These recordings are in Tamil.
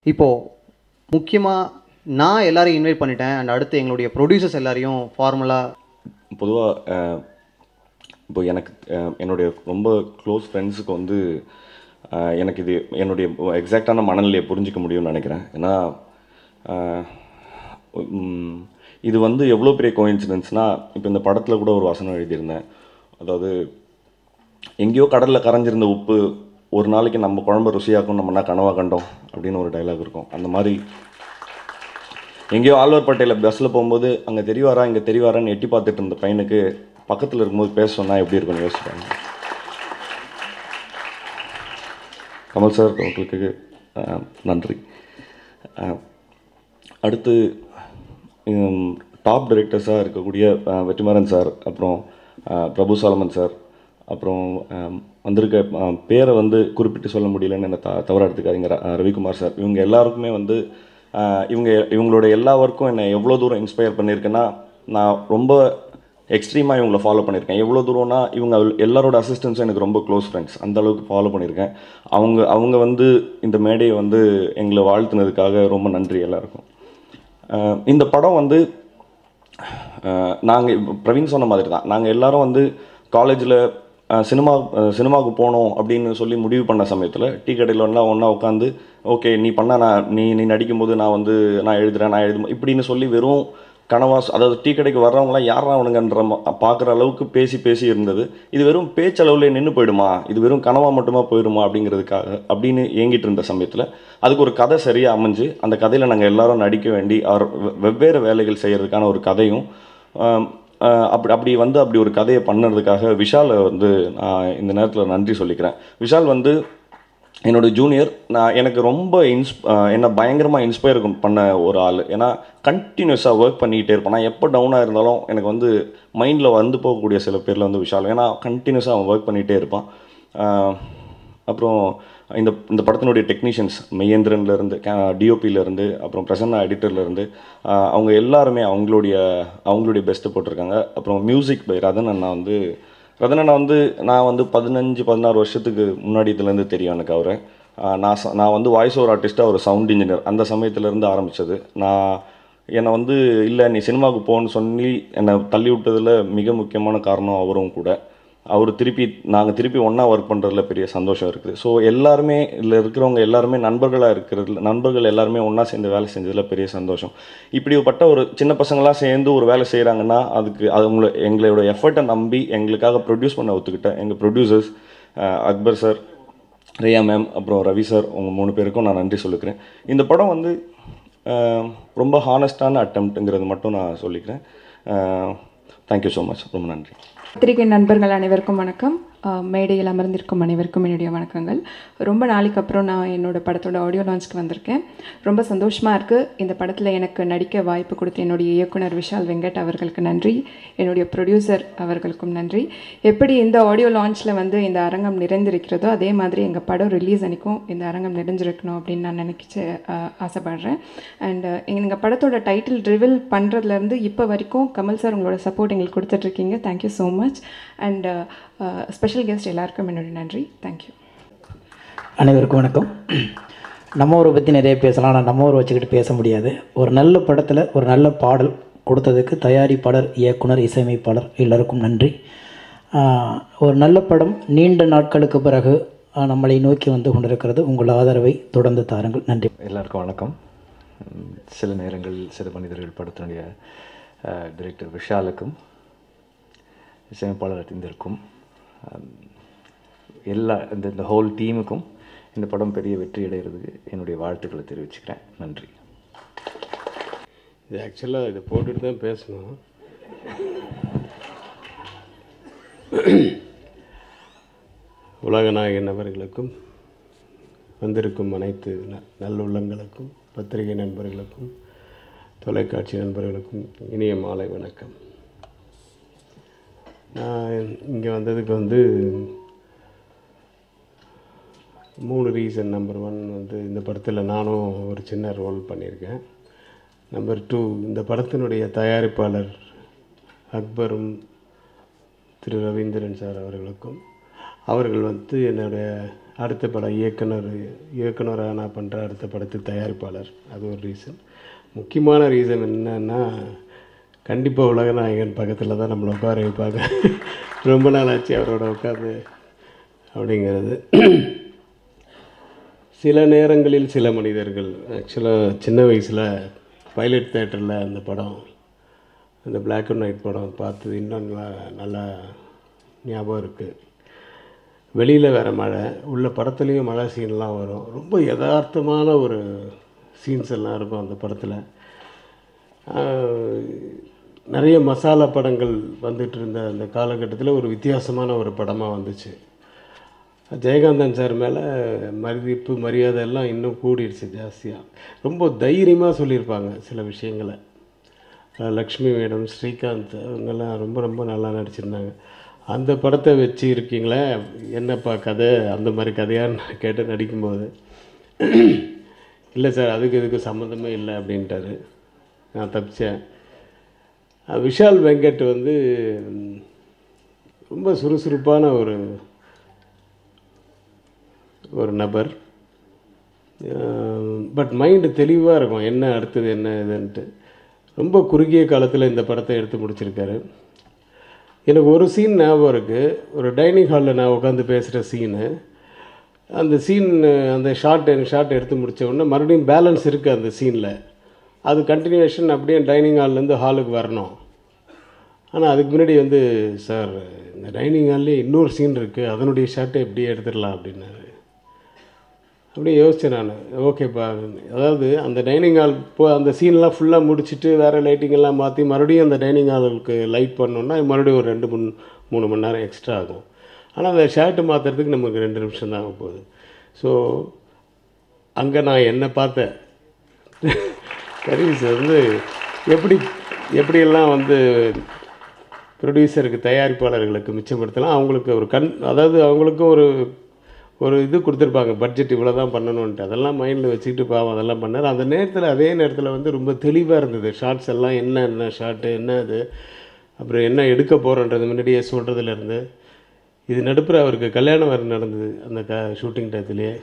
இப்போது முக்கியமாக நான் எல்லாரையும் இன்வைட் பண்ணிட்டேன் அண்ட் அடுத்து எங்களுடைய ப்ரொடியூசர்ஸ் எல்லாரையும் ஃபார்மலாக பொதுவாக இப்போ எனக்கு அஹ், என்னுடைய ரொம்ப க்ளோஸ் ஃப்ரெண்ட்ஸுக்கு வந்து அஹ், எனக்கு இது என்னுடைய எக்ஸாக்டான மனநிலையை புரிஞ்சிக்க முடியும்னு நினைக்கிறேன் ஏன்னா அஹ், உம், இது வந்து எவ்வளோ பெரிய கோயின்சிடென்ஸ்னால் இப்போ இந்த படத்தில் கூட ஒரு வசனம் எழுதியிருந்தேன் அதாவது எங்கேயோ கடலில் கரைஞ்சிருந்த உப்பு ஒரு நாளைக்கு நம்ம குழம்பு ருசியாக்கும் நம்ம என்ன கனவா கண்டோம் அப்படின்னு ஒரு டைலாக் இருக்கும் அந்த மாதிரி எங்கேயோ ஆழ்வார்பேட்டையில் பஸ்ஸில் போகும்போது அங்கே தெரியவாரா இங்கே தெரியவாரான்னு எட்டி பார்த்துட்டு இருந்த பையனுக்கு பக்கத்தில் இருக்கும்போது பேச சொன்னால் எப்படி இருக்கும்னு யோசிப்பாங்க கமல் சார் உங்களுக்கு அஹ், நன்றி அஹ், அடுத்து டாப் டைரக்டர்ஸாக இருக்கக்கூடிய அஹ், வெற்றிமாறன் சார் அப்புறம் அஹ், பிரபு சாலமன் சார் அப்புறம் அஹ், வந்திருக்க அஹ், பேரை வந்து குறிப்பிட்டு சொல்ல முடியலன்னு என்ன த தவறாக எடுத்துக்காதீங்க ர- அஹ், ரவிக்குமார் சார் இவங்க எல்லாருக்குமே வந்து அஹ், இவங்க இவங்களோட எல்லா ஒர்க்கும் என்னை எவ்வளோ தூரம் இன்ஸ்பயர் பண்ணியிருக்குன்னா நான் ரொம்ப எக்ஸ்ட்ரீமாக இவங்கள ஃபாலோ பண்ணியிருக்கேன் எவ்வளோ தூரம்னா இவங்க எல்லாரோட அசிஸ்டன்ஸும் எனக்கு ரொம்ப க்ளோஸ் ஃப்ரெண்ட்ஸ் அந்த அளவுக்கு ஃபாலோ பண்ணியிருக்கேன் அவங்க அவங்க வந்து இந்த மேடையை வந்து எங்களை வாழ்த்துனதுக்காக ரொம்ப நன்றி எல்லாருக்கும் அஹ் இந்த படம் வந்து நாங்கள் பிரவீன் சொன்ன மாதிரி தான் நாங்கள் எல்லாரும் வந்து காலேஜில் சினிமா அஹ் சினிமாவுக்கு போகணும் அப்படின்னு சொல்லி முடிவு பண்ண சமயத்தில் டீ கடையில் ஒன்றா ஒன்றா உட்காந்து ஓகே நீ பண்ண நான் நீ நீ நடிக்கும்போது நான் வந்து நான் எழுதுறேன் நான் எழுது இப்படின்னு சொல்லி வெறும் கனவா அதாவது டீ கடைக்கு வர்றவங்களாம் யாரா அவனுங்கன்ற பார்க்குற அளவுக்கு பேசி பேசி இருந்தது இது வெறும் பேச்சளவுல நின்று போயிடுமா இது வெறும் கனவா மட்டுமா போயிடுமா அப்படிங்கிறதுக்காக அப்படின்னு ஏங்கிட்டு இருந்த சமயத்தில் அதுக்கு ஒரு கதை சரியாக அமைஞ்சு அந்த கதையில் நாங்கள் எல்லாரும் நடிக்க வேண்டி அவர் வெ- வெவ்வேறு வேலைகள் செய்கிறதுக்கான ஒரு கதையும் ஆம், ஆஹ் அப்படி அப்படி வந்து அப்படி ஒரு கதையை பண்ணுறதுக்காக விஷாலை வந்து நான் இந்த நேரத்தில் நன்றி சொல்லிக்கிறேன் விஷால் வந்து என்னோட ஜூனியர் நான் எனக்கு ரொம்ப இன்ஸ் என்னை பயங்கரமாக இன்ஸ்பயர் பண்ண ஒரு ஆள் ஏன்னா கண்டினியூஸாக ஒர்க் பண்ணிக்கிட்டே இருப்பேன் நான் எப்போ டவுனாக இருந்தாலும் எனக்கு வந்து மைண்டில் வந்து போகக்கூடிய சில பேரில் வந்து விஷால் ஏன்னா கண்டினியூஸாக அவன் ஒர்க் பண்ணிகிட்டே இருப்பான் ஆஹ் அப்புறம் இந்த இந்த படத்தினுடைய டெக்னீஷியன்ஸ் மெய்யேந்திரன்லேருந்து டிஓபியிலேருந்து அப்புறம் பிரசன்னா எடிட்டர்லேருந்து அவங்க எல்லாருமே அவங்களுடைய அவங்களுடைய பெஸ்ட்டு போட்டிருக்காங்க அப்புறம் மியூசிக் பை ரதன் அண்ணா வந்து ரதன் அண்ணா வந்து நான் வந்து பதினஞ்சு பதினாறு வருஷத்துக்கு முன்னாடி இதுலேருந்து தெரியும் எனக்கு அவரை நான் ச- நான் வந்து வாய்ஸ் ஓவர் ஆர்டிஸ்ட்டாக ஒரு சவுண்ட் இன்ஜினியர் அந்த சமயத்துலேருந்து ஆரம்பித்தது நான் என்னை வந்து இல்லை நீ சினிமாவுக்கு போன்னு சொல்லி என்னை தள்ளி விட்டதில் மிக முக்கியமான காரணம் அவரும் கூட அவர் திருப்பி நாங்கள் திருப்பி ஒன்றா ஒர்க் பண்ணுறதுல பெரிய சந்தோஷம் இருக்குது ஸோ எல்லாருமே இதில் இருக்கிறவங்க எல்லாருமே நண்பர்களாக இருக்கிறதுல நண்பர்கள் எல்லாருமே ஒன்றா சேர்ந்து வேலை செஞ்சதில் பெரிய சந்தோஷம் இப்படிப்பட்ட ஒரு சின்ன பசங்களாம் சேர்ந்து ஒரு வேலை செய்கிறாங்கன்னா அதுக்கு அது உங்களை எங்களோட எஃபர்ட்டை நம்பி எங்களுக்காக ப்ரொடியூஸ் பண்ண ஒத்துக்கிட்ட எங்கள் producers Akbar sir Riya ma'am அப்புறம் ரவி சார் உங்கள் மூணு பேருக்கும் நான் நன்றி சொல்லிக்கிறேன் இந்த படம் வந்து அஹ், ரொம்ப ஹானஸ்டான அட்டம்ப்ட்டுங்கிறது மட்டும் நான் சொல்லிக்கிறேன் தேங்க்யூ ஸோ மச் ரொம்ப நன்றி பத்திரிகை நண்பர்கள் அனைவருக்கும் வணக்கம் அஹ், மேடையில் அமர்ந்திருக்கும் அனைவருக்கும் என்னுடைய வணக்கங்கள் ரொம்ப நாளைக்கு அப்புறம் நான் என்னோட படத்தோட ஆடியோ லான்ச்க்கு வந்திருக்கேன் ரொம்ப சந்தோஷமாக இருக்குது இந்த படத்தில் எனக்கு நடிக்க வாய்ப்பு கொடுத்த என்னுடைய இயக்குனர் விஷால் வெங்கட் அவர்களுக்கு நன்றி என்னுடைய ப்ரொடியூசர் அவர்களுக்கும் நன்றி எப்படி இந்த ஆடியோ லான்ச்சில் வந்து இந்த அரங்கம் நிறைந்திருக்கிறதோ அதே மாதிரி எங்கள் படம் ரிலீஸ் அன்னைக்கும் இந்த அரங்கம் நிறைஞ்சிருக்கணும் அப்படின்னு நான் நினைச்சு அஹ், ஆசைப்படுறேன் அண்ட் எங்கள் படத்தோட டைட்டில் ரிவீல் பண்ணுறதுலேருந்து இப்போ வரைக்கும் கமல் சார் உங்களோட சப்போர்ட் எங்களுக்கு கொடுத்துட்ருக்கீங்க thank you so much and special guest எல்லாருக்கும் என்னுடைய நன்றி தேங்க்யூ அனைவருக்கும் வணக்கம் நம்ம ஊரை பற்றி நிறைய பேசலாம் ஆனால் நம்ம ஊரை வச்சுக்கிட்டு பேச முடியாது ஒரு நல்ல படத்தில் ஒரு நல்ல பாடல் கொடுத்ததுக்கு தயாரிப்பாளர் இயக்குனர் இசையமைப்பாளர் எல்லாருக்கும் நன்றி ஆஹ், ஒரு நல்ல படம் நீண்ட நாட்களுக்கு பிறகு ஆஹ், நம்மளை நோக்கி வந்து கொண்டிருக்கிறது உங்கள் ஆதரவை தொடர்ந்து தாருங்கள் நன்றி எல்லாருக்கும் வணக்கம் உம், சில நேரங்களில் சில மனிதர்கள் படத்தினுடைய டைரக்டர் விஷாலுக்கும் இசையமைப்பாளர் அறிந்திருக்கும் உம், எல்லா இந்த இந்த ஹோல் டீமுக்கும் இந்த படம் பெரிய வெற்றி அடைகிறதுக்கு என்னுடைய வாழ்த்துக்களை தெரிவிச்சுக்கிறேன் நன்றி இது ஆக்சுவலாக இதை போட்டுட்டு தான் பேசணும் உலகநாயகன் நபர்களுக்கும் வந்திருக்கும் அனைத்து ந- நல்லுள்ளங்களுக்கும் பத்திரிகை நண்பர்களுக்கும் தொலைக்காட்சி நண்பர்களுக்கும் இனிய மாலை வணக்கம் நான் இங்கே வந்ததுக்கு வந்து மூணு ரீசன் நம்பர் ஒன் வந்து இந்த படத்தில் நானும் ஒரு சின்ன ரோல் பண்ணியிருக்கேன் நம்பர் டூ இந்த படத்தினுடைய தயாரிப்பாளர் அக்பரும் திரு ரவீந்திரன் சார் அவர்களுக்கும் அவர்கள் வந்து என்னுடைய அடுத்த படம் இயக்குனர் இயக்குனராக நான் பண்ணுற அடுத்த படத்துக்கு தயாரிப்பாளர் அது ஒரு ரீசன் முக்கியமான ரீசன் என்னன்னா கண்டிப்பாக உலகநாயகன் பக்கத்தில் தான் நம்மளை உட்கார வைப்பாங்க ரொம்ப நாள் ஆச்சு அவரோட உட்காந்து அப்படிங்கிறது சில நேரங்களில் சில மனிதர்கள் ஆக்சுவலாக சின்ன வயசில் பைலட் தேட்டரில் அந்த படம் அந்த Black அண்ட் ஒயிட் படம் பார்த்தது இன்னும் நல்லா நல்லா ஞாபகம் இருக்குது வெளியில் வேறு மழை உள்ள படத்துலேயும் மழை சீன்லாம் வரும் ரொம்ப யதார்த்தமான ஒரு சீன்ஸ் எல்லாம் இருக்கும் அந்த படத்தில் நிறைய மசாலா படங்கள் வந்துட்டு இருந்த அந்த காலகட்டத்தில் ஒரு வித்தியாசமான ஒரு படமாக வந்துச்சு ஜெயகாந்தன் சார் மேலே மதிப்பு மரியாதை எல்லாம் இன்னும் கூடிடுச்சு ஜாஸ்தியாக ரொம்ப தைரியமாக சொல்லியிருப்பாங்க சில விஷயங்களை அஹ் லக்ஷ்மி மேடம் ஸ்ரீகாந்த் அவங்கெல்லாம் ரொம்ப ரொம்ப நல்லா நடிச்சிருந்தாங்க அந்த படத்தை வச்சு இருக்கீங்களே என்னப்பா கதை அந்த மாதிரி கதையான்னு நான் கேட்டு நடிக்கும்போது இல்லை சார் அதுக்கு இதுக்கு சம்மந்தமே இல்லை அப்படின்ட்டாரு நான் தப்பிச்சேன் அஹ் விஷால் வெங்கட் வந்து ம், ரொம்ப சுறுசுறுப்பான ஒரு ஒரு நபர் பட் மைண்டு தெளிவாக இருக்கும் என்ன அடுத்தது என்ன இதுன்ட்டு ரொம்ப குறுகிய காலத்தில் இந்த படத்தை எடுத்து முடிச்சிருக்காரு எனக்கு ஒரு சீன் ஞாபகம் இருக்குது ஒரு டைனிங் ஹாலில் நான் உட்காந்து பேசுகிற சீனு அந்த சீன் அந்த ஷார்ட் எனக்கு ஷார்ட் எடுத்து முடிச்ச உடனே மறுபடியும் பேலன்ஸ் இருக்குது அந்த சீனில் அது கண்டினியூஷன் அப்படியே டைனிங் ஹால்லேருந்து ஹாலுக்கு வரணும் ஆனால் அதுக்கு முன்னாடி வந்து சார் இந்த டைனிங் ஹால்லேயே இன்னொரு சீன் இருக்குது அதனுடைய ஷார்ட்டை எப்படியே எடுத்துடலாம் அப்படின்னாரு அப்படியே யோசித்தேன் நான் ஓகேப்பா அதாவது அந்த டைனிங் ஹால் இப்போ அந்த சீன்லாம் ஃபுல்லாக முடிச்சுட்டு வேறு லைட்டிங் எல்லாம் மாற்றி மறுபடியும் அந்த டைனிங் ஹாலுக்கு லைட் பண்ணோன்னா மறுபடியும் ஒரு ரெண்டு மூணு மூணு மணி நேரம் எக்ஸ்ட்ரா ஆகும் ஆனால் அந்த ஷர்ட்டு மாற்றுறதுக்கு நமக்கு ரெண்டு நிமிஷம் தான் ஆக போகுது ஸோ அங்கே நான் என்ன பார்த்தேன் கரீஸ் வந்து எப்படி எப்படியெல்லாம் வந்து ப்ரொடியூசருக்கு தயாரிப்பாளர்களுக்கு மிச்சப்படுத்தலாம் அவங்களுக்கு ஒரு கண் அதாவது அவங்களுக்கும் ஒரு ஒரு இது கொடுத்துருப்பாங்க பட்ஜெட் இவ்வளோ தான் பண்ணணுன்ட்டு அதெல்லாம் மைண்டில் வச்சுக்கிட்டு பாவம் அதெல்லாம் பண்ணார் அந்த நேரத்தில் அதே நேரத்தில் வந்து ரொம்ப தெளிவாக இருந்தது ஷார்ட்ஸ் எல்லாம் என்ன என்ன ஷார்ட்டு என்ன இது அப்புறம் என்ன எடுக்க போகிறோன்றது முன்னாடியே சொல்கிறதுலேருந்து இது நடுப்புற அவருக்கு கல்யாணம் வேறு நடந்தது அந்த க ஷூட்டிங் டயத்துலேயே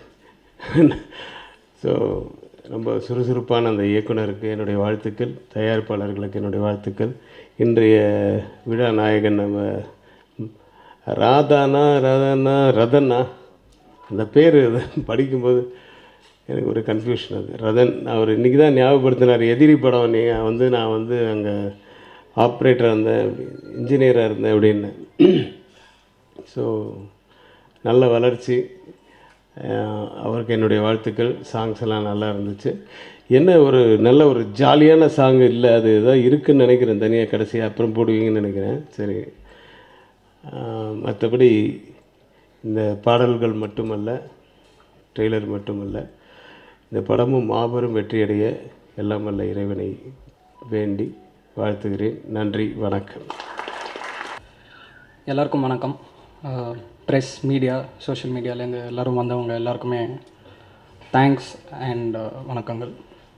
ஸோ ரொம்ப சுறுசுறுப்பான அந்த இயக்குனருக்கு என்னுடைய வாழ்த்துக்கள் தயாரிப்பாளர்களுக்கு என்னுடைய வாழ்த்துக்கள் இன்றைய விழா நாயகன் நம்ம ராதானா ராதானா ரதனா அந்த பேர் படிக்கும்போது எனக்கு ஒரு கன்ஃபியூஷன் அது ரதன் அவர் இன்றைக்கி தான் ஞாபகப்படுத்தினார் எதிரி படம் நீங்கள் வந்து நான் வந்து அங்கே ஆப்ரேட்டராக இருந்தேன் இன்ஜினியராக இருந்தேன் அப்படின்னு ஸோ நல்ல வளர்ச்சி அஹ் அவருக்கு என்னுடைய வாழ்த்துக்கள் சாங்ஸ் எல்லாம் நல்லா இருந்துச்சு என்ன ஒரு நல்ல ஒரு ஜாலியான சாங் இல்லை அது ஏதோ இருக்குன்னு நினைக்கிறேன் தனியாக கடைசியாக அப்புறம் போடுவீங்கன்னு நினைக்கிறேன் சரி அஹ் மற்றபடி இந்த பாடல்கள் மட்டுமல்ல ட்ரெய்லர் மட்டுமல்ல இந்த படமும் மாபெரும் வெற்றியடைய எல்லாம் வல்ல இறைவனை வேண்டி வாழ்த்துகிறேன் நன்றி வணக்கம் எல்லாருக்கும் வணக்கம் ப்ரெஸ் மீடியா சோஷியல் மீடியாலேருந்து எல்லோரும் வந்தவங்க எல்லாருக்குமே தேங்க்ஸ் அண்ட் வணக்கங்கள்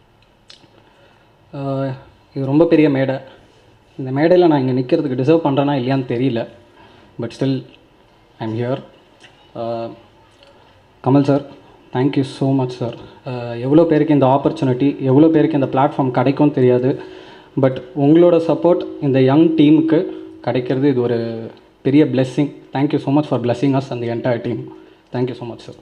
அஹ், இது ரொம்ப பெரிய மேடை இந்த மேடையில் நான் இங்கே நிற்கிறதுக்கு டிசர்வ் பண்ணுறேன்னா இல்லையான்னு தெரியல but still I am here Kamal sir thank you so much sir எவ்வளோ பேருக்கு இந்த ஆப்பர்ச்சுனிட்டி எவ்வளோ பேருக்கு இந்த பிளாட்ஃபார்ம் கிடைக்கும் தெரியாது பட் உங்களோட சப்போர்ட் இந்த யங் டீமுக்கு கிடைக்கிறது இது ஒரு பெரிய blessing thank you so much for blessing us அந்த entire team thank you so much sir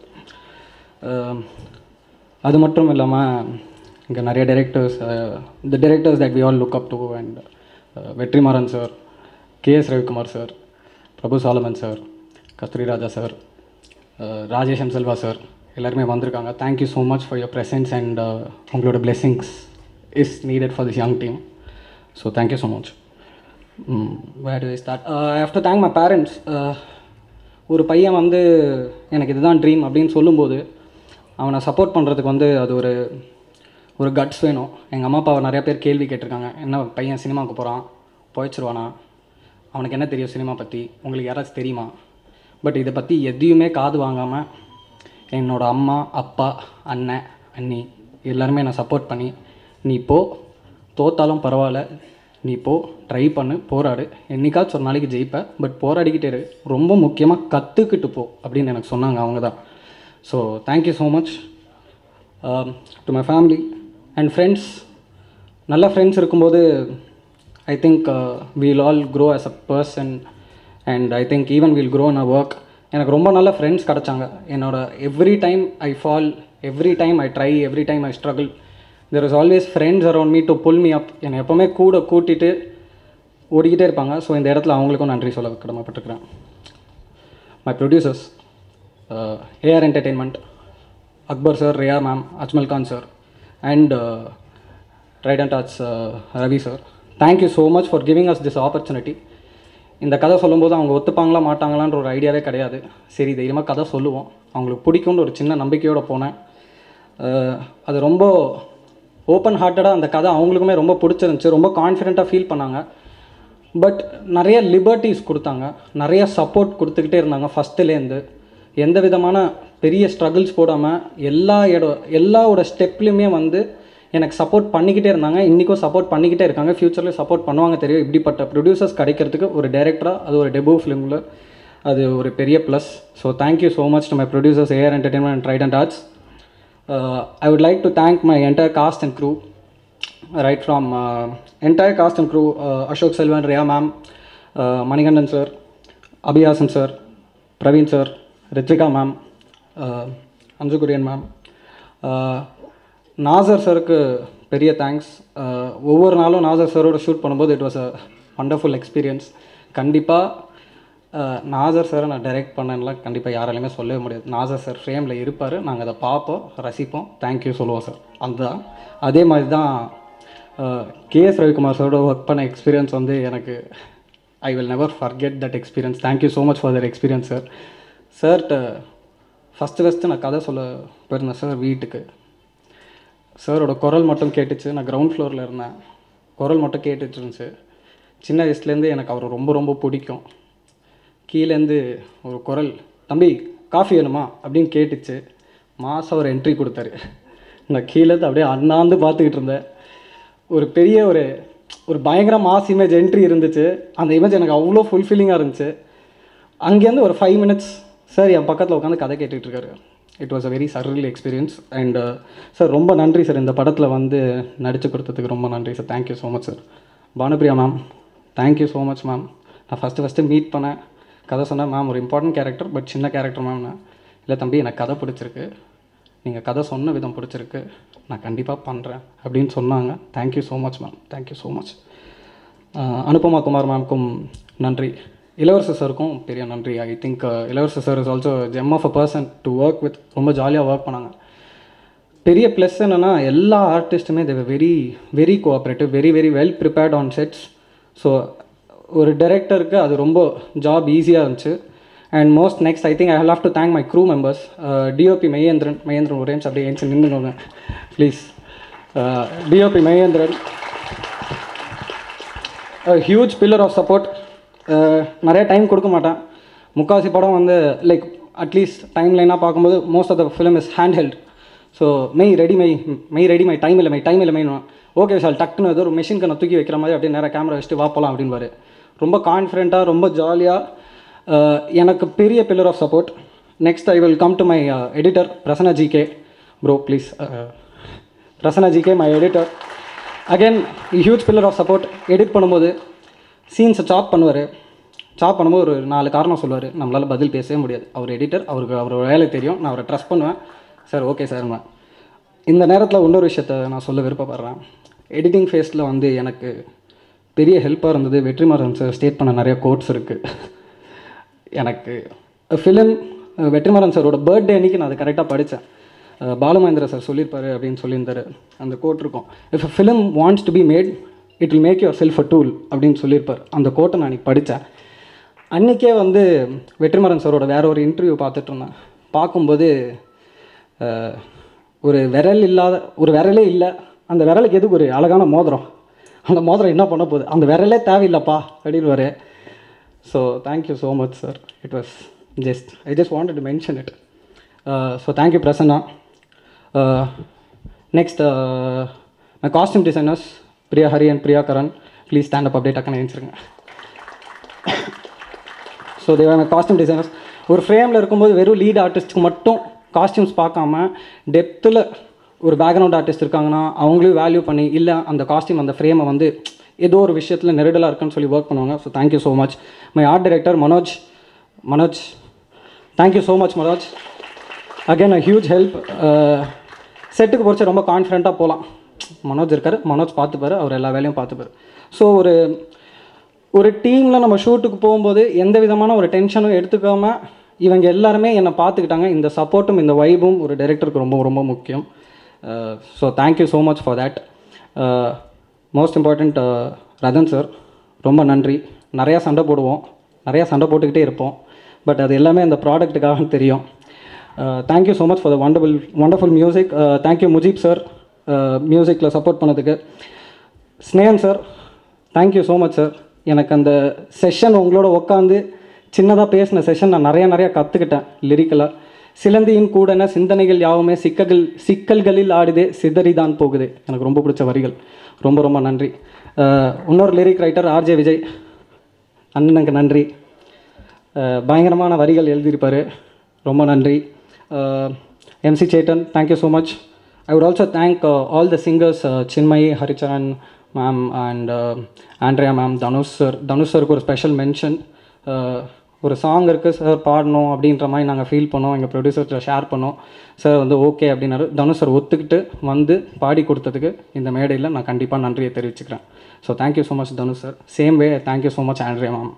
அது மட்டும் இல்லாமல் இங்கே நிறைய directors the directors that we all look up to and Vetrimaaran sir K S Ravikumar sir Prabhu Solomon sir Kasthuri Raja sir Rajesh M Selva sir எல்லாருமே வந்திருக்காங்க thank you so much for your presence and உங்களோட blessings is needed for this young team so thank you so much where to start I have to thank my parents ஒரு பையன் வந்து எனக்கு இதுதான் ட்ரீம் அப்படின்னு சொல்லும்போது அவனை சப்போர்ட் பண்ணுறதுக்கு வந்து அது ஒரு ஒரு கட்ஸ் வேணும் எங்கள் அம்மா அப்பாவை நிறைய பேர் கேள்வி கேட்டிருக்காங்க என்ன பையன் சினிமாவுக்கு போகிறான் போயிச்சிருவானா அவனுக்கு என்ன தெரியும் சினிமா பற்றி உங்களுக்கு யாராச்சும் தெரியுமா பட் இதை பற்றி எதையுமே காது வாங்காமல் என்னோட அம்மா அப்பா அண்ணன் அண்ணி எல்லாருமே என்னை சப்போர்ட் பண்ணி நீ போ தோத்தாலும் பரவாயில்ல நீ போ ட்ரை பண்ணு போராடு என்னைக்காச்சும் ஒரு நாளைக்கு ஜெயிப்ப பட் போராடிக்கிட்டே இரு ரொம்ப முக்கியமாக கற்றுக்கிட்டு போ அப்படின்னு எனக்கு சொன்னாங்க அவங்க தான் so thank you so much to my family and friends நல்ல ஃப்ரெண்ட்ஸ் இருக்கும்போது I think we'll all grow as a person and I think even we'll grow in a work எனக்கு ரொம்ப நல்ல ஃப்ரெண்ட்ஸ் கிடச்சாங்க என்னோட every time I fall every time I try every time I struggle there is always friends around me to pull me up என்னை எப்போவுமே கூட கூட்டிட்டு ஓடிக்கிட்டே இருப்பாங்க ஸோ இந்த இடத்துல அவங்களுக்கும் நன்றி சொல்ல கடமைப்பட்டிருக்கிறேன் my producers AR entertainment Akbar sir Riya ma'am Ajmal Khan sir and ரைடன் டாச் Ravi sir thank you so much for giving us this opportunity இந்த கதை சொல்லும்போது அவங்க ஒத்துப்பாங்களா மாட்டாங்களான்ற ஒரு ஐடியாவே கிடையாது சரி தைரியமாக கதை சொல்லுவோம் அவங்களுக்கு பிடிக்கும்னு ஒரு சின்ன நம்பிக்கையோடு போனேன் அஹ், அது ரொம்ப ஓப்பன் ஹார்ட்டடாக அந்த கதை அவங்களுக்குமே ரொம்ப பிடிச்சிருந்துச்சு ரொம்ப கான்ஃபிடெண்ட்டாக ஃபீல் பண்ணாங்க பட் நிறைய லிபர்ட்டிஸ் கொடுத்தாங்க நிறைய சப்போர்ட் கொடுத்துக்கிட்டே இருந்தாங்க ஃபஸ்ட்டுலேருந்து எந்த விதமான பெரிய ஸ்ட்ரகிள்ஸ் போடாமல் எல்லா இடம் எல்லாவோட ஸ்டெப்லையுமே வந்து எனக்கு சப்போர்ட் பண்ணிக்கிட்டே இருந்தாங்க இன்றைக்கும் சப்போர்ட் பண்ணிக்கிட்டே இருக்காங்க ஃப்யூச்சரில் சப்போர்ட் பண்ணுவாங்க தெரியும் இப்படிப்பட்ட ப்ரொடியூசர்ஸ் கிடைக்கிறதுக்கு ஒரு டைரக்டராக அது ஒரு டெபோ ஃபிலிமில் அது ஒரு பெரிய plus so thank you so much to my producers AR entertainment and Trident arts I would like to thank my entire cast and crew right from uh, entire cast and crew uh, Ashok Selvan, Rhea ma'am, uh, Manigandan sir, Abhiyasan sir, Praveen sir, Ritvika ma'am, uh, Anju Kurian ma'am. Uh, Nasser சருக்கு பெரிய தேங்க்ஸ் ஒவ்வொரு நாளும் நாசர் சரோட ஷூட் பண்ணும்போது it was a wonderful experience கண்டிப்பாக நாசர் சாரை நான் டைரக்ட் பண்ணேன்லாம் கண்டிப்பாக யாராலையுமே சொல்லவே முடியாது நாசர் சார் ஃப்ரேமில் இருப்பார் நாங்கள் அதை பார்ப்போம் ரசிப்போம் தேங்க்யூ சொல்லுவோம் சார் அதுதான் அதே மாதிரி தான் கேஎஸ் ரவிக்குமார் சாரோட ஒர்க் பண்ண எக்ஸ்பீரியன்ஸ் வந்து எனக்கு I will never forget that experience thank you so much for that experience sir சார்கிட்ட ஃபஸ்ட்டு ஃபஸ்ட்டு நான் கதை சொல்ல போயிருந்தேன் சார் வீட்டுக்கு சாரோட குரல் மட்டும் கேட்டுச்சு நான் கிரவுண்ட் ஃப்ளோரில் இருந்தேன் குரல் மட்டும் கேட்டுட்டு இருந்துச்சு சின்ன வயசுலேருந்து எனக்கு அவர் ரொம்ப ரொம்ப பிடிக்கும் கீழேருந்து ஒரு குரல் தம்பி காஃபி வேணுமா அப்படின்னு கேட்டுச்சு மாதம் ஒரு என்ட்ரி கொடுத்தாரு நான் கீழேருந்து அப்படியே அண்ணாந்து பார்த்துக்கிட்டு இருந்தேன் ஒரு பெரிய ஒரு ஒரு பயங்கர மாஸ் இமேஜ் என்ட்ரி இருந்துச்சு அந்த இமேஜ் எனக்கு அவ்வளோ ஃபுல்ஃபில்லிங்காக இருந்துச்சு அங்கேருந்து ஒரு ஃபைவ் மினிட்ஸ் சார் என் பக்கத்தில் உட்காந்து கதை கேட்டுட்டு இருக்காரு it was a very surreal experience and sir ரொம்ப நன்றி சார் இந்த படத்தில் வந்து நடித்து கொடுத்ததுக்கு ரொம்ப நன்றி sir thank you so much sir Bhanupriya ma'am thank you so much ma'am நான் ஃபஸ்ட்டு ஃபஸ்ட்டு மீட் பண்ணேன் கதை சொன்னேன் மேம் ஒரு இம்பார்ட்டன்ட் கேரக்டர் பட் சின்ன கேரக்டர் மேம் இல்லை தம்பி எனக்கு கதை பிடிச்சிருக்கு நீங்கள் கதை சொன்ன விதம் பிடிச்சிருக்கு நான் கண்டிப்பாக பண்ணுறேன் அப்படின்னு சொன்னாங்க thank you so much ma'am thank you so much Anupama Kumar மேம்க்கும் நன்றி இளவரசர் சாருக்கும் பெரிய நன்றி I think Ilavarasar sir is also gem of a person to work with ரொம்ப ஜாலியாக ஒர்க் பண்ணாங்க பெரிய ப்ளஸ் என்னென்னா எல்லா ஆர்டிஸ்ட்டுமே தேவை very very cooperative very very well prepared on sets so ஒரு டைரக்டருக்கு அது ரொம்ப ஜாப் ஈஸியாக இருந்துச்சு and most next I think I have to thank my crew members DOP Maiyendran Maiyendran ஒரே நிமிஷம் அப்படியே ஏஞ்சி நின்றுங்க please DOP Maiyendran huge pillar of support நிறைய டைம் கொடுக்க மாட்டேன் முக்காவாசி படம் வந்து லைக் அட்லீஸ்ட் டைம் லைனாக பார்க்கும்போது most of the film is hand held so Mai ready my Mai ready my time இல்லை மை டைம் இல்லை மெயின் ஓகே சார் டக்குன்னு ஏதோ ஒரு மிஷின் கண்ணை தூக்கி வைக்கிற மாதிரி அப்படியே நேராக கேமரா வச்சுட்டு வா போகலாம் அப்படின்பாரு ரொம்ப கான்ஃபிடென்ட்டாக ரொம்ப ஜாலியாக எனக்கு பெரிய pillar of support next I will come to my editor Prasanna GK bro please Prasanna GK my editor again huge pillar of support edit பண்ணும்போது சீன்ஸை சாப் பண்ணுவார் சாப் பண்ணும்போது ஒரு நாலு காரணம் சொல்லுவார் நம்மளால் பதில் பேசவே முடியாது அவர் எடிட்டர் அவருக்கு அவரோட வேலை தெரியும் நான் அவரை ட்ரஸ்ட் பண்ணுவேன் சார் ஓகே சார் இந்த நேரத்தில் இன்னொரு விஷயத்த நான் சொல்ல விருப்பப்படுறேன் எடிட்டிங் ஃபேஸில் வந்து எனக்கு பெரிய ஹெல்ப்பாக இருந்தது வெற்றிமாறன் சார் ஸ்டேட் பண்ண நிறைய கோட்ஸ் இருக்குது எனக்கு ஃபிலிம் வெற்றிமாறன் சாரோட பர்த்டே அன்றைக்கி நான் அதை கரெக்டாக படித்தேன் பாலுமகேந்திர சார் சொல்லியிருப்பாரு அப்படின்னு சொல்லியிருந்தாரு அந்த கோட் இருக்கும் if a film wants to be made it will make yourself a tool அப்படின்னு சொல்லியிருப்பார் அந்த கோட்டை நான் அன்றைக்கி படித்தேன் அன்றைக்கே வந்து வெற்றிமாறன் சாரோட வேற ஒரு இன்டர்வியூ பார்த்துட்டு இருந்தேன் பார்க்கும்போது அஹ், ஒரு விரல் இல்லாத ஒரு விரலே இல்லை அந்த விரலுக்கு எதுக்கு ஒரு அழகான மோதிரம் அந்த மோதிரம் என்ன பண்ண போகுது அந்த விரலே தேவையில்லைப்பா அப்படின்வாரு so thank you so much sir it was just I just wanted to mention it so thank you Prasanna next my costume designers Priya Hari and Priya Karan please stand up update டக்குன்னு எழுந்திருங்க so they're my costume designers ஒரு ஃப்ரேமில் இருக்கும்போது வெறும் லீட் ஆர்டிஸ்ட்டுக்கு மட்டும் காஸ்டியூம்ஸ் பார்க்காம டெப்த்தில் ஒரு பேக்ரவுண்ட் ஆர்டிஸ்ட் இருக்காங்கன்னா அவங்களையும் வேல்யூ பண்ணி இல்லை அந்த காஸ்டியூம் அந்த ஃப்ரேமை வந்து ஏதோ ஒரு விஷயத்தில் நெருடலாக இருக்குன்னு சொல்லி ஒர்க் பண்ணுவாங்க so thank you so much my art director Manoj Manoj thank you so much Manoj again a huge help செட்டுக்கு பொறுத்து ரொம்ப கான்ஃபிடண்ட்டாக போகலாம் மனோஜ் இருக்கார் மனோஜ் பார்த்துப்பாரு அவர் எல்லா வேலையும் பார்த்துப்பாரு ஸோ ஒரு ஒரு டீமில் நம்ம ஷூட்டுக்கு போகும்போது எந்த விதமான ஒரு டென்ஷனும் எடுத்துக்காமல் இவங்க எல்லாருமே என்னை பார்த்துக்கிட்டாங்க இந்த சப்போர்ட்டும் இந்த வைபும் ஒரு டைரக்டருக்கு ரொம்ப ரொம்ப முக்கியம் so thank you so much for that most important Rathan sir ரொம்ப நன்றி நிறையா சண்டை போடுவோம் நிறையா சண்டை போட்டுக்கிட்டே இருப்போம் பட் அது எல்லாமே அந்த ப்ராடக்ட்டுக்காக தெரியும் thank you so much for the wonderful wonderful music thank you Mujeeb sir மியூசிக்கில் சப்போர்ட் பண்ணதுக்கு Snehan sir thank you so much sir எனக்கு அந்த செஷன் உங்களோட உட்காந்து சின்னதாக பேசின செஷன் நான் நிறையா நிறையா கற்றுக்கிட்டேன் லிரிக்கலாக சிலந்தியின் கூடன சிந்தனைகள் யாவுமே சிக்கல்கள் சிக்கல்களில் ஆடுதே சிதறிதான் போகுது எனக்கு ரொம்ப பிடிச்ச வரிகள் ரொம்ப ரொம்ப நன்றி அஹ், இன்னொரு லிரிக் ரைட்டர் ஆர்ஜே விஜய் அண்ணனுக்கு நன்றி அஹ், பயங்கரமான வரிகள் எழுதியிருப்பார் ரொம்ப நன்றி MC Chettan thank you so much I would also thank all the singers Chinmayi Haricharan ma'am and Andrea ma'am Dhanush sir Dhanush சருக்கு ஒரு ஸ்பெஷல் மென்ஷன் ஒரு சாங் இருக்குது சார் பாடணும் அப்படின்ற மாதிரி நாங்கள் ஃபீல் பண்ணோம் எங்கள் ப்ரொடியூசர்கிட்ட ஷேர் பண்ணோம் சார் வந்து ஓகே அப்படின்னாரு தனுஷ் சார் ஒத்துக்கிட்டு வந்து பாடி கொடுத்ததுக்கு இந்த மேடையில் நான் கண்டிப்பாக நன்றியை தெரிவிச்சுக்கிறேன் so thank you so much Dhanush sir same way thank you so much Andrea ma'am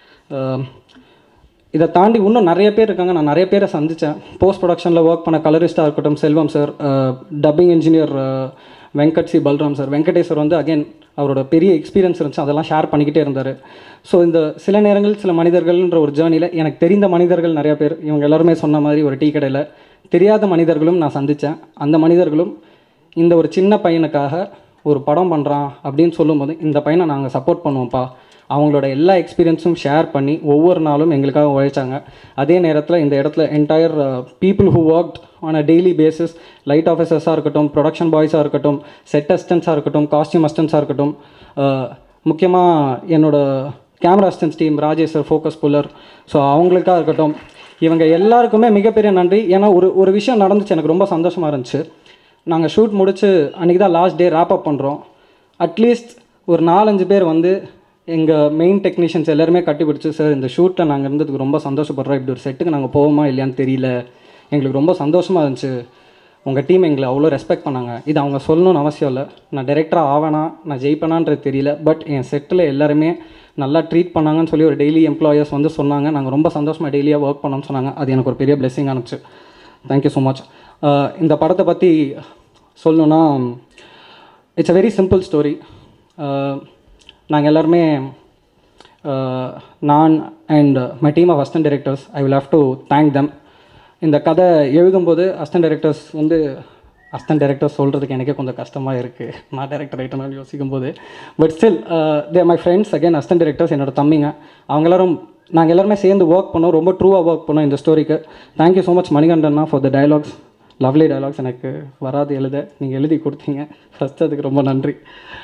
இதை தாண்டி இன்னும் நிறைய பேர் இருக்காங்க நான் நிறைய பேரை சந்தித்தேன் போஸ்ட் ப்ரொடக்ஷனில் ஒர்க் பண்ண கலரிஸ்டாக இருக்கட்டும் Selvam sir dubbing engineer Venkat C Balram sir Venkateshwar வந்து அகைன் அவரோட பெரிய எக்ஸ்பீரியன்ஸ் இருந்துச்சு அதெல்லாம் ஷேர் பண்ணிக்கிட்டே இருந்தார் ஸோ இந்த சில நேரங்கள் சில மனிதர்கள்ன்ற ஒரு ஜேர்னியில் எனக்கு தெரிந்த மனிதர்கள் நிறைய பேர் இவங்க எல்லாருமே சொன்ன மாதிரி ஒரு டீ கடையில் தெரியாத மனிதர்களும் நான் சந்தித்தேன் அந்த மனிதர்களும் இந்த ஒரு சின்ன பையனுக்காக ஒரு படம் பண்ணுறான் அப்படின்னு சொல்லும்போது இந்த பையனை நாங்கள் சப்போர்ட் பண்ணுவோம்ப்பா அவங்களோட எல்லா எக்ஸ்பீரியன்ஸும் ஷேர் பண்ணி ஒவ்வொரு நாளும் எங்களுக்காக உழைச்சாங்க அதே நேரத்தில் இந்த இடத்துல entire people who worked on a daily basis light ஆஃபீஸர்ஸாக இருக்கட்டும் ப்ரொடக்ஷன் பாய்ஸாக இருக்கட்டும் செட் அசிஸ்டன்ஸாக இருக்கட்டும் காஸ்டியூம் அசிஸ்டன்ஸாக இருக்கட்டும் முக்கியமாக என்னோட camera assistants team Rajesh sir focus puller so அவங்களுக்காக இருக்கட்டும் இவங்க எல்லாருக்குமே மிகப்பெரிய நன்றி ஏன்னா ஒரு ஒரு விஷயம் நடந்துச்சு எனக்கு ரொம்ப சந்தோஷமாக இருந்துச்சு நாங்கள் ஷூட் முடிச்சு அன்றைக்கி தான் லாஸ்ட் டே ரேப் அப் பண்ணுறோம் அட்லீஸ்ட் ஒரு நாலஞ்சு பேர் வந்து எங்கள் மெயின் டெக்னீஷியன்ஸ் எல்லாருமே கட்டி பிடிச்சி சார் இந்த ஷூட்டில் நாங்கள் இருந்ததுக்கு ரொம்ப சந்தோஷப்படுறோம் இப்படி ஒரு செட்டுக்கு நாங்கள் போவோமா இல்லையான்னு தெரியல எங்களுக்கு ரொம்ப சந்தோஷமாக இருந்துச்சு உங்கள் டீம் எங்களை அவ்வளோ ரெஸ்பெக்ட் பண்ணாங்க இது அவங்க சொல்லணும்னு அவசியம் இல்லை நான் டைரக்டராக ஆவேனா நான் ஜெயிப்பேனான்றது தெரியல பட் என் செட்டில் எல்லாருமே நல்லா ட்ரீட் பண்ணாங்கன்னு சொல்லி ஒரு டெய்லி எம்ப்ளாயர்ஸ் வந்து சொன்னாங்க நாங்கள் ரொம்ப சந்தோஷமாக டெய்லியாக ஒர்க் பண்ணோம்னு சொன்னாங்க அது எனக்கு ஒரு பெரிய பிளெஸிங் அனுப்பிச்சு தேங்க்யூ ஸோ மச் இந்த படத்தை பற்றி சொல்லணுன்னா it's a very simple story நாங்கள் எல்லாருமே uh, நான் and my team of assistant directors I will have to thank them இந்த கதை எழுதும்போது அஸ்டன்ட் டைரக்டர்ஸ் வந்து அஸ்டன்ட் டைரக்டர் சொல்கிறதுக்கு எனக்கே கொஞ்சம் கஷ்டமாக இருக்குது நான் டைரக்டர் ரைட்டர்னு யோசிக்கும் போது but still they my friends again assistant directors என்னோட தம்பிங்க அவங்க எல்லாரும் நாங்கள் எல்லாருமே சேர்ந்து ஒர்க் பண்ணோம் ரொம்ப ட்ரூவாக ஒர்க் பண்ணோம் இந்த ஸ்டோரிக்கு தேங்க்யூ ஸோ மச் மணிகண்டன்னா for the dialogues lovely dialogues எனக்கு வராது எழுத நீங்கள் எழுதி கொடுத்தீங்க ஃபஸ்ட் அதுக்கு ரொம்ப நன்றி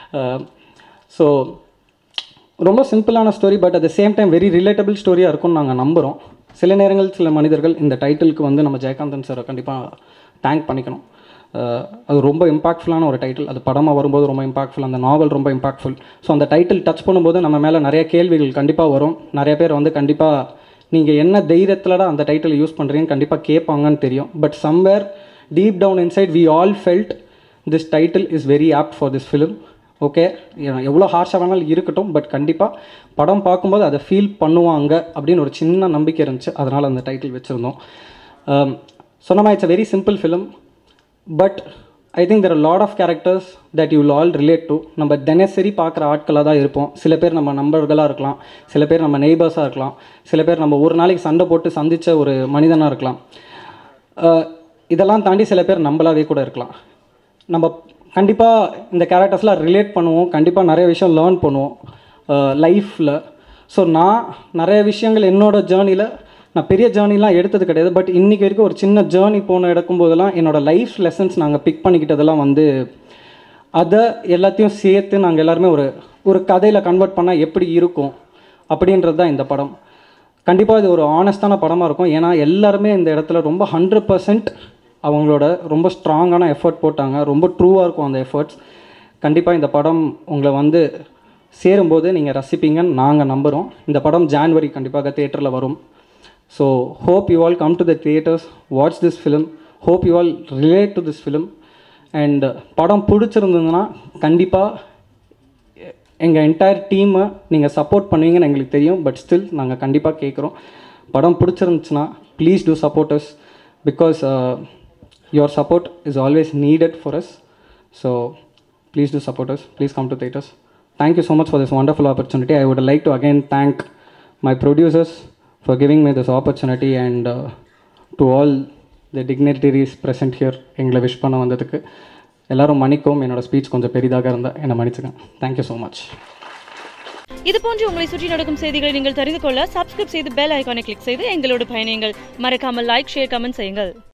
ஸோ ரொம்ப சிம்பிளான story but at the same time very relatable ஸ்டோரியாக இருக்கும்னு நாங்கள் நம்புகிறோம் சில நேரங்கள் சில மனிதர்கள் இந்த டைட்டிலுக்கு வந்து நம்ம ஜெயகாந்தன் சாரை கண்டிப்பாக தேங்க் பண்ணிக்கணும் அஹ் அது ரொம்ப இம்பாக்ட்ஃபுல்லான ஒரு டைட்டில் அது படமாக வரும்போது ரொம்ப இம்பாக்ட்ஃபுல் அந்த நாவல் ரொம்ப இம்பாக்ட்ஃபுல் ஸோ அந்த டைட்டில் டச் பண்ணும்போது நம்ம மேலே நிறைய கேள்விகள் கண்டிப்பாக வரும் நிறைய பேர் வந்து கண்டிப்பாக நீங்கள் என்ன தைரியத்தில்டா அந்த டைட்டில் யூஸ் பண்ணுறீங்கன்னு கண்டிப்பாக கேட்பாங்கன்னு தெரியும் but somewhere deep down inside we all felt this title is very apt for this film okay எவ்வளோ ஹார்ஷாக வேணாலும் இருக்கட்டும் பட் கண்டிப்பாக படம் பார்க்கும்போது அதை ஃபீல் பண்ணுவாங்க அப்படின்னு ஒரு சின்ன நம்பிக்கை இருந்துச்சு அதனால் அந்த டைட்டில் வச்சுருந்தோம் சொன்னமா it's a very simple film but I think there lot of characters that you all relate to நம்ம தினசரி பார்க்குற ஆட்களாக தான் இருப்போம் சில பேர் நம்ம நண்பர்களாக இருக்கலாம் சில பேர் நம்ம நெய்பர்ஸாக இருக்கலாம் சில பேர் நம்ம ஒரு நாளைக்கு சண்டை போட்டு சந்தித்த ஒரு மனிதனாக இருக்கலாம் அஹ் இதெல்லாம் தாண்டி சில பேர் நம்மளாவே கூட இருக்கலாம் நம்ம கண்டிப்பாக இந்த கேரக்டர்ஸ்லாம் ரிலேட் பண்ணுவோம் கண்டிப்பாக நிறைய விஷயம் லேர்ன் பண்ணுவோம் லைஃப்பில் ஸோ நான் நிறைய விஷயங்கள் என்னோடய ஜேர்னியில் நான் பெரிய ஜேர்னிலாம் எடுத்தது கிடையாது பட் இன்றைக்கி வரைக்கும் ஒரு சின்ன ஜேர்னி போன எடுக்கும்போதெல்லாம் என்னோடய லைஃப் லெசன்ஸ் நாங்கள் பிக் பண்ணிக்கிட்டதெல்லாம் வந்து அதை எல்லாத்தையும் சேர்த்து நாங்கள் எல்லாருமே ஒரு ஒரு கதையில் கன்வெர்ட் பண்ணால் எப்படி இருக்கும் அப்படின்றது தான் இந்த படம் கண்டிப்பாக இது ஒரு ஆனஸ்டான படமாக இருக்கும் ஏன்னா எல்லாருமே இந்த இடத்துல ரொம்ப ஹண்ட்ரட் பர்சன்ட் அவங்களோட ரொம்ப ஸ்ட்ராங்கான எஃபர்ட் போட்டாங்க ரொம்ப ட்ரூவாக இருக்கும் அந்த எஃபர்ட்ஸ் கண்டிப்பாக இந்த படம் உங்களை வந்து சேரும்போது நீங்கள் ரசிப்பீங்கன்னு நாங்கள் நம்புகிறோம் இந்த படம் ஜான்வரி கண்டிப்பாக தேட்டரில் வரும் so hope you all come to the theatres watch this film hope you all relate to this film and படம் பிடிச்சிருந்ததுன்னா கண்டிப்பாக எங்கள் என்டையர் டீமை நீங்கள் சப்போர்ட் பண்ணுவீங்கன்னு எங்களுக்கு தெரியும் பட் ஸ்டில் நாங்கள் கண்டிப்பாக கேட்குறோம் படம் பிடிச்சிருந்துச்சுன்னா please do support us because your support is always needed for us so please do support us please come to theatres thank you so much for this wonderful opportunity I would like to again thank my producers for giving me this opportunity and to all the dignitaries present here எங்களை விஷ் பண்ண வந்ததுக்கு எல்லாரும் மன்னிக்கவும் என்னோட ஸ்பீச் கொஞ்சம் பெரிதாக இருந்தால் என்னை மன்னிச்சுக்கேன் தேங்க்யூ ஸோ மச் இது போன்று உங்களை சுற்றி நடக்கும் செய்திகளை நீங்கள் தெரிந்து கொள்ள சப்ஸ்கிரைப் செய்து பெல் ஐகானை கிளிக் செய்து எங்களோடு பயணியுங்கள் மறக்காமல் லைக் ஷேர் கமெண்ட் செய்யுங்கள்